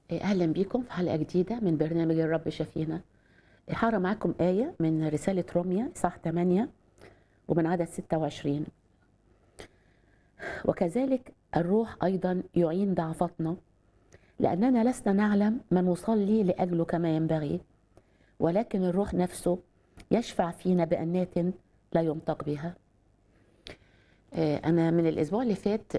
أهلا بيكم في حلقة جديدة من برنامج الرب شفينا هقرا معاكم آية من رسالة روميا صح 8 ومن عدد 26 وكذلك الروح أيضا يعين ضعفتنا لأننا لسنا نعلم ما نصلي لأجله كما ينبغي ولكن الروح نفسه يشفع فينا بأنات لا ينطق بها آه، أنا من الأسبوع اللي فات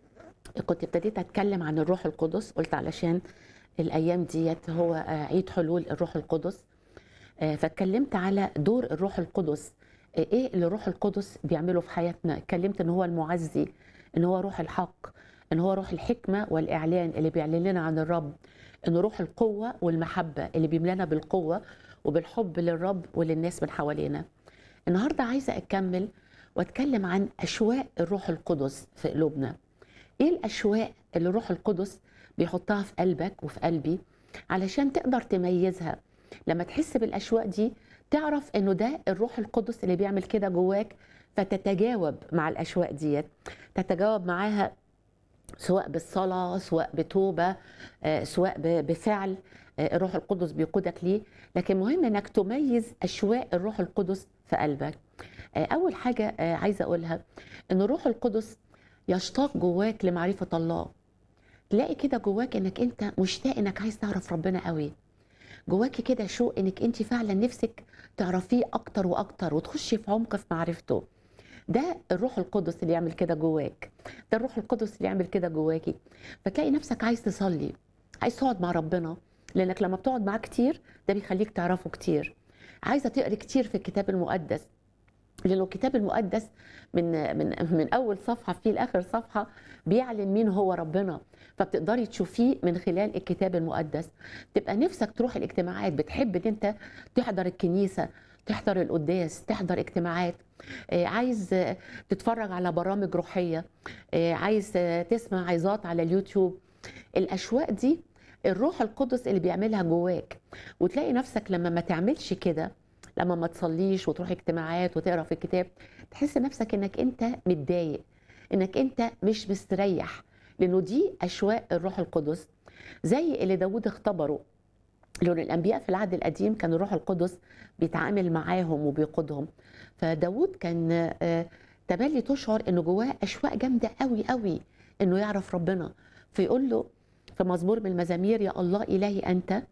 كنت ابتديت أتكلم عن الروح القدس قلت علشان الأيام ديت هو آه، عيد حلول الروح القدس آه، فاتكلمت على دور الروح القدس آه، ايه اللي الروح القدس بيعمله في حياتنا اتكلمت ان هو المعزي ان هو روح الحق ان هو روح الحكمه والاعلان اللي بيعلن لنا عن الرب ان روح القوه والمحبه اللي بيملانا بالقوه وبالحب للرب وللناس من حوالينا النهارده عايزه اكمل واتكلم عن اشواق الروح القدس في قلوبنا ايه الاشواق اللي الروح القدس بيحطها في قلبك وفي قلبي علشان تقدر تميزها لما تحس بالاشواق دي تعرف انه ده الروح القدس اللي بيعمل كده جواك فتتجاوب مع الاشواق ديت تتجاوب معاها سواء بالصلاه سواء بتوبه آه، سواء ب- بفعل آه، الروح القدس بيقودك ليه لكن مهم انك تميز اشواق الروح القدس في قلبك آه، اول حاجه آه، عايزه اقولها ان الروح القدس يشتاق جواك لمعرفه الله تلاقي كده جواك انك انت مشتاق انك عايز تعرف ربنا قوي جواكي كده شوق انك انت فعلا نفسك تعرفيه اكتر واكتر وتخشي في عمق في معرفته ده الروح القدس اللي يعمل كده جواك ده الروح القدس اللي يعمل كده جواكي فتلاقي نفسك عايز تصلي عايز تقعد مع ربنا لانك لما بتقعد معاه كتير ده بيخليك تعرفه كتير عايزه تقري كتير في الكتاب المقدس لانه الكتاب المقدس من من من اول صفحه فيه لاخر صفحه بيعلن مين هو ربنا فبتقدري تشوفيه من خلال الكتاب المقدس تبقى نفسك تروح الاجتماعات بتحب ان انت تحضر الكنيسه تحضر القداس تحضر اجتماعات آه، عايز آه، تتفرج على برامج روحيه آه، عايز آه، تسمع عظات على اليوتيوب الاشواق دي الروح القدس اللي بيعملها جواك وتلاقي نفسك لما ما تعملش كده لما ما تصليش وتروح اجتماعات وتقرا في الكتاب تحس نفسك انك انت متضايق انك انت مش مستريح لانه دي اشواق الروح القدس زي اللي داود اختبره لأن الأنبياء في العهد القديم كان الروح القدس بيتعامل معاهم وبيقودهم فداود كان آه، تبالي تشعر إنه جواه أشواق جامدة قوي قوي إنه يعرف ربنا فيقول له في مزمور من المزامير يا الله إلهي أنت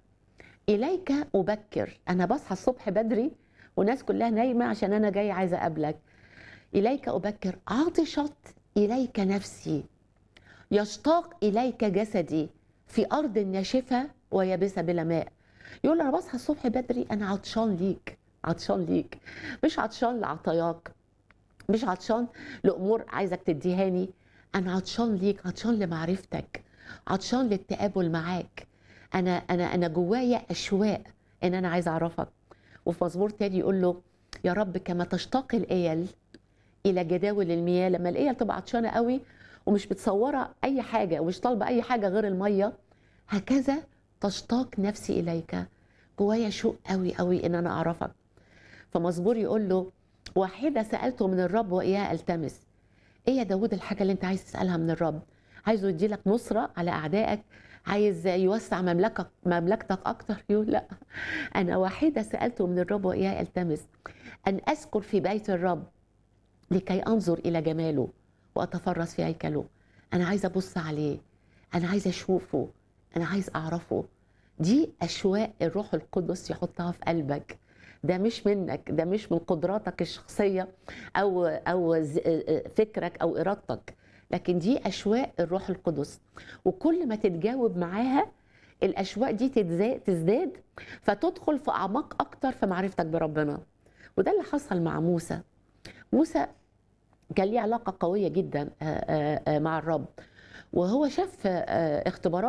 إليك أبكر أنا بصحى الصبح بدري والناس كلها نايمة عشان أنا جاي عايزة أقابلك إليك أبكر عطشت إليك نفسي يشتاق إليك جسدي في أرض ناشفة ويابسة بلا ماء يقول أنا بصحى الصبح بدري أنا عطشان ليك عطشان ليك مش عطشان لعطاياك مش عطشان لأمور عايزك تديهاني أنا عطشان ليك عطشان لمعرفتك عطشان للتقابل معاك أنا أنا أنا جوايا أشواق إن أنا عايز أعرفك وفي مزمور تاني يقول له يا رب كما تشتاق الإيل الى جداول المياه لما الايه تبقى عطشانه قوي ومش متصوره اي حاجه ومش طالبه اي حاجه غير الميه هكذا تشتاق نفسي اليك جوايا شوق قوي قوي ان انا اعرفك فمزمور يقول له واحده سالته من الرب واياها التمس ايه يا داود الحاجه اللي انت عايز تسالها من الرب عايزه يديلك نصره على اعدائك عايز يوسع مملكتك مملكتك اكتر يقول لا انا واحده سالته من الرب واياها التمس ان اسكن في بيت الرب لكي انظر الى جماله واتفرس في هيكله انا عايزه ابص عليه انا عايزه اشوفه انا عايز اعرفه دي اشواق الروح القدس يحطها في قلبك ده مش منك ده مش من قدراتك الشخصيه او او ز- فكرك او ارادتك لكن دي اشواق الروح القدس وكل ما تتجاوب معاها الاشواق دي تتزا- تزداد فتدخل في اعماق اكتر في معرفتك بربنا وده اللي حصل مع موسى موسى كان ليه علاقة قوية جدا آه، آه، آه، مع الرب وهو شاف آه، اختبارات